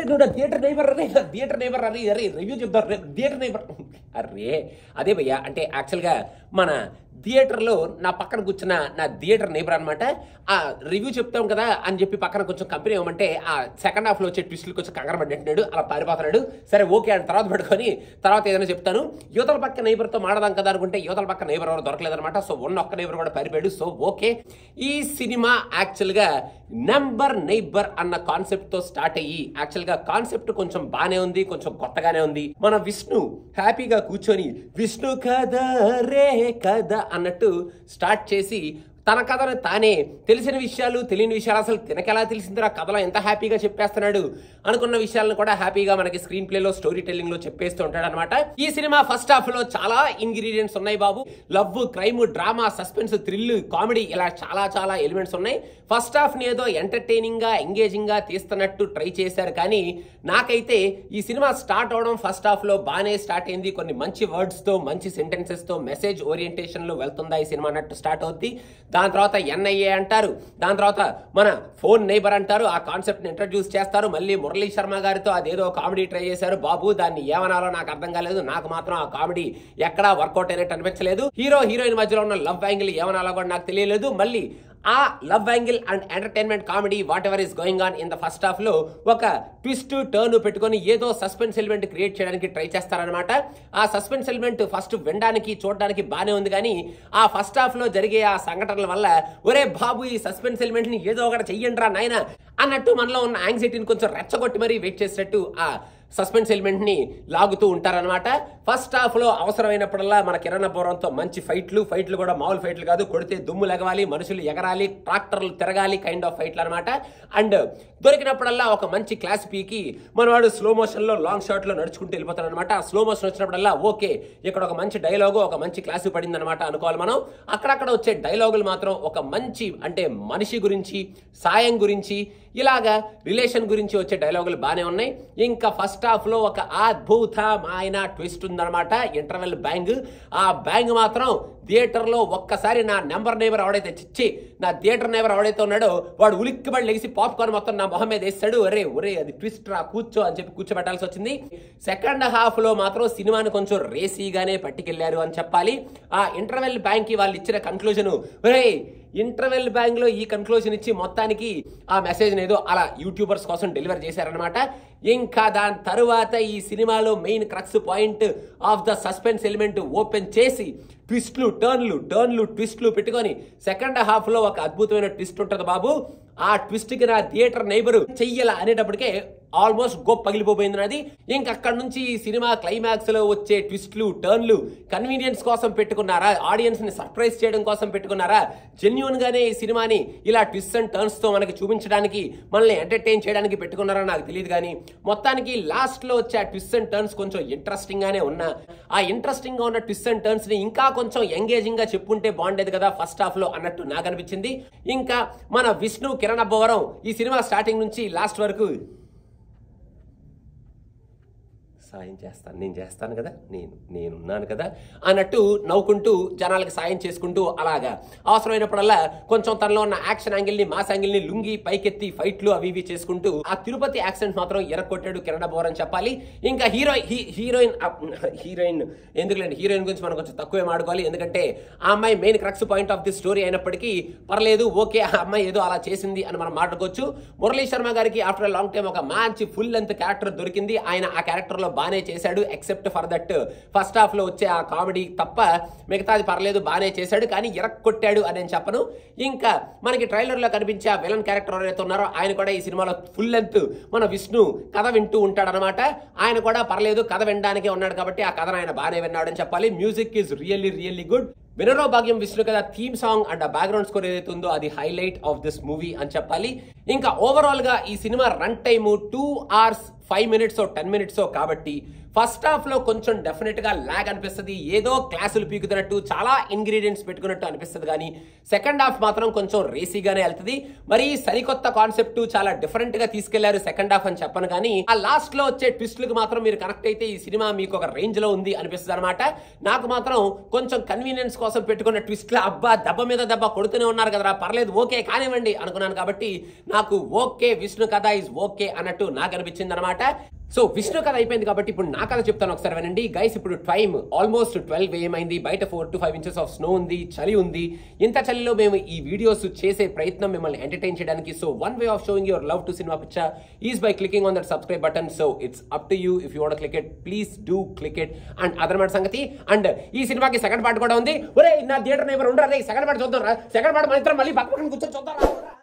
నువ్వు నా theatre neighbour అరే నా థియేటర్ నైబర్ అరే అరే రివ్యూ చెప్తారు రే, థియేటర్ నైబర్ అరే అదే భయ్యా అంటే యాక్చువల్గా మన థియేటర్లో నా పక్కన కూర్చున్న నా థియేటర్ నైబర్ అనమాట ఆ రివ్యూ చెప్తాం కదా అని చెప్పి పక్కన కొంచెం కంపెనీ ఇవ్వమంటే ఆ సెకండ్ హాఫ్లో వచ్చే ట్విస్టులు కొంచెం కంగారు పడినట్టున్నాడు అలా పారిపోతున్నాడు సరే ఓకే అని తర్వాత పెట్టుకొని తర్వాత ఏదైనా చెప్తాను యువతల పక్క నైబర్తో మాడదాం కదా అనుకుంటే యువతల పక్క నైబర్ ఎవరు దొరకలేదన్నమాట సో ఉన్న ఒక్క నైబర్ కూడా పారిపోయాడు సో ఓకే ఈ సినిమా యాక్చువల్గా నెంబర్ నైబర్ అన్న కాన్సెప్ట్ తో స్టార్ట్ అయ్యి యాక్చువల్ గా కాన్సెప్ట్ కొంచెం బానే ఉంది కొంచెం కొత్తగానే ఉంది మన విష్ణు హ్యాపీగా కూర్చొని విష్ణు కథ రే కథ అన్నట్టు స్టార్ట్ చేసి తన కథను తానే తెలిసిన విషయాలు తెలియని విషయాలు అసలు తినకెలా తెలిసిందిరా కథలో ఎంత హ్యాపీగా చెప్పేస్తున్నాడు అనుకున్న విషయాలను కూడా హ్యాపీగా మనకి స్క్రీన్ ప్లేలో స్టోరీ టెల్లింగ్ లో చెప్పేస్తూ ఉంటాడు అనమాట ఈ సినిమా ఫస్ట్ హాఫ్ లో చాలా ఇంగ్రీడియంట్స్ ఉన్నాయి బాబు love crime drama suspense thrill comedy ఇలా చాలా చాలా ఎలిమెంట్స్ ఉన్నాయి ఫస్ట్ హాఫ్ ని ఏదో ఎంటర్టైనింగ్ గా ఎంగేజింగ్ గా తీస్తున్నట్టు ట్రై చేశారు కానీ నాకైతే ఈ సినిమా స్టార్ట్ అవడం ఫస్ట్ హాఫ్ లో బాగానే స్టార్ట్ అయింది కొన్ని మంచి వర్డ్స్ తో మంచి సెంటెన్సెస్ తో మెసేజ్ ఓరియంటేషన్ లో వెళ్తుందా ఈ సినిమా అన్నట్టు స్టార్ట్ అవుద్ది దాని తర్వాత ఎన్ఐఏ అంటారు దాని తర్వాత మన ఫోన్ నైబర్ అంటారు ఆ కాన్సెప్ట్ ని ఇంట్రడ్యూస్ చేస్తారు మళ్ళీ మురళీ శర్మ గారితో అదేదో కామెడీ ట్రై చేశారు బాబు దాన్ని ఏమనాలో నాకు అర్థం కాలేదు నాకు మాత్రం ఆ కామెడీ ఎక్కడా వర్కౌట్ అయినట్టు అనిపించలేదు హీరో హీరోయిన్ మధ్యలో ఉన్న లవ్ యాంగిల్ ఏమనాలో కూడా నాకు తెలియలేదు మళ్ళీ ఆ love angle and entertainment comedy whatever is going on in the first half లో ఒక ట్విస్ట్ టర్న్ పెట్టుకొని ఏదో సస్పెన్స్ ఎలిమెంట్ క్రియేట్ చేయడానికి ట్రై చేస్తారనమాట ఆ సస్పెన్స్ ఎలిమెంట్ ఫస్ట్ వినడానికి చూడడానికి బానే ఉంది కానీ ఆ ఫస్ట్ హాఫ్ లో జరిగే ఆ సంఘటనల వల్ల ఒరే బాబు ఈ సస్పెన్స్ ఎలిమెంట్ ని ఏదో ఒకటి చెయ్యండి రా నాయన అన్నట్టు మనలో ఉన్న యాంగ్జైటీని కొంచెం రెచ్చగొట్టి మరీ వెయిట్ చేసేటట్టు ఆ సస్పెన్స్ ఎలిమెంట్ ని లాగుతూ ఉంటారనమాట ఫస్ట్ హాఫ్ లో అవసరమైనప్పుడల్లా మన కిరణ్ బోరంతో మంచి ఫైట్లు ఫైట్లు కూడా మామూలు ఫైట్లు కాదు కొడితే దుమ్ము లెగవాలి మనుషులు ఎగరాలి ట్రాక్టర్లు తిరగాలి కైండ్ ఆఫ్ ఫైట్లు అనమాట అండ్ దొరికినప్పుడల్లా ఒక మంచి క్లాస్ పీకి మనవాడు స్లో మోషన్ లో లాంగ్ షాట్ లో నడుచుకుంటూ వెళ్ళిపోతాడు అనమాట ఆ స్లో మోషన్ వచ్చినప్పుడల్లా ఓకే ఇక్కడ ఒక మంచి డైలాగు ఒక మంచి క్లాస్ పడింది అనమాట అనుకోవాలి మనం అక్కడక్కడ వచ్చే డైలాగులు మాత్రం ఒక మంచి అంటే మనిషి గురించి సాయం గురించి ఇలాగా రిలేషన్ గురించి వచ్చే డైలాగులు బాగానే ఉన్నాయి ఇంకా ఫస్ట్ హాఫ్ లో ఒక అద్భుతమైన ట్విస్ట్ ఉందన్నమాట ఇంటర్వెల్ బ్యాంగ్ ఆ బ్యాంగ్ మాత్రం థియేటర్ లో ఒక్కసారి నా నెంబర్ నేబర్ ఎవడైతే చిచ్చి నా థియేటర్ నేబర్ ఎవడైతే ఉన్నాడో వాడు ఉలిక్కిబడి లెగిసి పాప్కార్న్ మొత్తం నా మొహం మీద వేస్తాడు ఒరే ఒరే అది ట్విస్ట్ రా కూర్చో అని చెప్పి కూర్చోబెట్టాల్సి వచ్చింది సెకండ్ హాఫ్ లో మాత్రం సినిమాని కొంచెం రేసీగానే పట్టుకెళ్లారు అని చెప్పాలి ఆ ఇంటర్వెల్ బ్యాంక్ కి వాళ్ళు ఇచ్చిన కన్క్లూజన్ ఒరే ఇంటర్వెల్ బ్యాంక్ లో ఈ కన్క్లూజన్ ఇచ్చి మొత్తానికి ఆ మెసేజ్ ఏదో అలా యూట్యూబర్స్ కోసం డెలివర్ చేశారనమాట ఇంకా దాని తరువాత ఈ సినిమాలో main crux point of the suspense element open చేసి ట్విస్ట్లు టర్న్లు టర్న్లు ట్విస్ట్లు పెట్టుకొని సెకండ్ హాఫ్ లో ఒక అద్భుతమైన ట్విస్ట్ ఉంటుంది బాబు ఆ ట్విస్ట్ కి నా థియేటర్ నైబర్ చెయ్యాల అనేటప్పటికే ఆల్మోస్ట్ గొప్ప పగిలిపోయింది నాది ఇంక అక్కడ నుంచి ఈ సినిమా క్లైమాక్స్ లో వచ్చే ట్విస్ట్లు టర్న్లు కన్వీనియన్స్ కోసం పెట్టుకున్నారా ఆడియన్స్ ని సర్ప్రైజ్ చేయడం కోసం పెట్టుకున్నారా జెన్యున్ గానే ఈ సినిమాని ఇలా ట్విస్ట్ అండ్ టర్న్స్ తో మనకి చూపించడానికి మనల్ని ఎంటర్టైన్ చేయడానికి పెట్టుకున్నారా నాకు తెలియదు కానీ మొత్తానికి లాస్ట్ లో వచ్చే ఆ ట్విస్ట్ అండ్ టర్న్స్ కొంచెం ఇంట్రెస్టింగ్ గానే ఉన్నా ఆ ఇంట్రెస్టింగ్ గా ఉన్న ట్విస్ట్ అండ్ టర్న్స్ ని ఇంకా కొంచెం ఎంగేజింగ్ గా చెప్పుంటే బాగుండేది కదా ఫస్ట్ హాఫ్ లో అన్నట్టు నాకు అనిపించింది ఇంకా మన విష్ణు కిరణ్ అబ్బవరం ఈ సినిమా స్టార్టింగ్ నుంచి లాస్ట్ వరకు సాయం చేస్తాను నేను చేస్తాను కదా నేను నేనున్నాను కదా అన్నట్టు నవ్వుకుంటూ జనాలకి సాయం చేసుకుంటూ అలాగా అవసరమైనప్పుడల్లా కొంచెం తనలో ఉన్న యాక్షన్ యాంగిల్ ని మాస్ యాంగిల్ ని లుంగి పైకెత్తి ఫైట్లు అవి ఇవి చేసుకుంటూ ఆ తిరుపతి యాక్సెంట్ మాత్రం ఎరగొట్టాడు కిరణ్ బోర్ అని చెప్పాలి ఇంకా హీరో హీరోయిన్ హీరోయిన్ ఎందుకులేండి హీరోయిన్ గురించి మనం కొంచెం తక్కువే మాడుకోవాలి ఎందుకంటే ఆ అమ్మాయి main crux point of the story అయినప్పటికీ పర్లేదు ఓకే ఆ అమ్మాయి ఏదో అలా చేసింది అని మనం మాట్లాడుకోవచ్చు మురళీ శర్మ గారికి ఆఫ్టర్ లాంగ్ టైం ఒక మంచి ఫుల్ లెంత్ క్యారెక్టర్ దొరికింది ఆయన ఆ క్యారెక్టర్ లో బాగానే చేశాడు except for that first half లో వచ్చే ఆ కామెడీ తప్ప మిగతాది పర్లేదు బాగానే చేశాడు కానీ ఎరక్కొట్టాడు అని నేను చెప్పను ఇంకా మనకి ట్రైలర్ లో కనిపించే ఆ విలన్ క్యారెక్టర్ ఎవరైతే ఉన్నారో ఆయన కూడా ఈ సినిమాలో ఫుల్ లెంత్ మన విష్ణు కథ వింటూ ఉంటాడనమాట ఆయన కూడా పర్లేదు కథ వినడానికే ఉన్నాడు కాబట్టి ఆ కథను ఆయన బాగానే విన్నాడని చెప్పాలి music is really really good Vinaro Bhagyam Vishnu కదా థీమ్ సాంగ్ అండ్ ఆ బ్యాక్గ్రౌండ్ స్కోర్ ఏదైతే ఉందో అది హైలైట్ ఆఫ్ దిస్ మూవీ అని చెప్పాలి ఇంకా ఓవరాల్ గా ఈ cinema run time two hours five minutes ten minutes కాబట్టి ఫస్ట్ హాఫ్ లో కొంచెం డెఫినెట్ గా లాగ్ అనిపిస్తుంది ఏదో క్లాసులు పీకుతున్నట్టు చాలా ఇంగ్రీడియంట్స్ పెట్టుకున్నట్టు అనిపిస్తుంది కానీ సెకండ్ హాఫ్ మాత్రం కొంచెం రేసీగానే వెళ్తుంది మరి సరికొత్త కాన్సెప్ట్ చాలా డిఫరెంట్ గా తీసుకెళ్లారు సెకండ్ హాఫ్ అని చెప్పను కానీ ఆ లాస్ట్ లో వచ్చే ట్విస్ట్లకు మాత్రం మీరు కనెక్ట్ అయితే ఈ సినిమా మీకు ఒక రేంజ్ లో ఉంది అనిపిస్తుంది అనమాట నాకు మాత్రం కొంచెం కన్వీనియన్స్ కోసం పెట్టుకున్న ట్విస్ట్ లా అబ్బా దెబ్బ మీద దెబ్బ కొడుతూనే ఉన్నారు కదరా పర్లేదు ఓకే కానివ్వండి అనుకున్నాను కాబట్టి నాకు ఓకే విష్ణు కథ ఇస్ ఓకే అన్నట్టు నాకు అనిపించింది అనమాట సో విష్ణు కథ అయిపోయింది కాబట్టి ఇప్పుడు నా కథ చెప్తాను ఒకసారి వినండి గైస్ ఇప్పుడు టైం ఆల్మోస్ట్ ట్వెల్వ్ ఏమైంది బయట four to five inches of snow ఉంది చలి ఉంది ఇంత చలిలో మేము ఈ వీడియోస్ చేసే ప్రయత్నం మిమ్మల్ని ఎంటర్టైన్ చేయడానికి so one way of showing your love to cinema picture is by clicking on that subscribe button so it's up to you if you want click it please do click it and other మాట సంగతి and ఈ సినిమాకి second part కూడా ఉంది ఒరే నా theatre neighbour ఉండరా second part చూద్దాం రా సెకండ్ పార్ట్ మన ఇద్దరం మళ్ళీ పక్క పక్కన కూర్చొని చూద్దాం రా